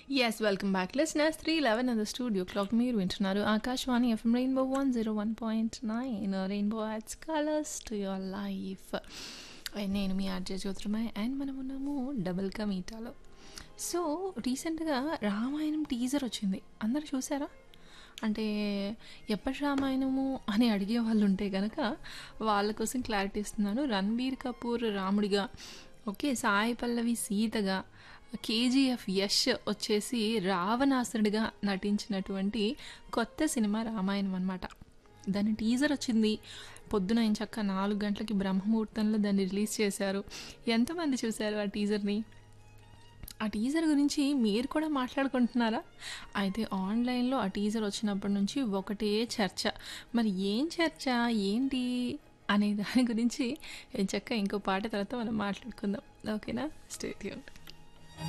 yes welcome back listeners three eleven in the studio clock మీరు వింటున్నారు ఆకాశవాణి FM rainbow one zero one point nine rainbow adds colours to your life నేను మీ RJ Jyotirmay and మనం ఉన్నాము double కా మీటాలో so రీసెంట్గా రామాయణం టీజర్ వచ్చింది అందరు చూసారా అంటే ఎప్పటి రామాయణము అని అడిగే వాళ్ళు ఉంటే కనుక వాళ్ళ కోసం క్లారిటీ ఇస్తున్నాను రణబీర్ కపూర్ రాముడిగా ఓకే సాయి పల్లవి సీతగా కేజీఎఫ్ యష్ వచ్చేసి రావణాసురుడిగా నటించినటువంటి కొత్త సినిమా రామాయణం అనమాట దాని టీజర్ వచ్చింది పొద్దున చక్క నాలుగు గంటలకి బ్రహ్మముహూర్తంలో దాన్ని రిలీజ్ చేశారు ఎంతమంది చూశారు ఆ టీజర్ని ఆ టీజర్ గురించి మీరు కూడా మాట్లాడుకుంటున్నారా అయితే ఆన్లైన్లో ఆ టీజర్ వచ్చినప్పటి నుంచి ఒకటే చర్చ మరి ఏం చర్చ ఏంటి అనే దాని గురించి చక్క ఇంకో పాట తర్వాత మనం మాట్లాడుకుందాం ఓకేనా స్టేట్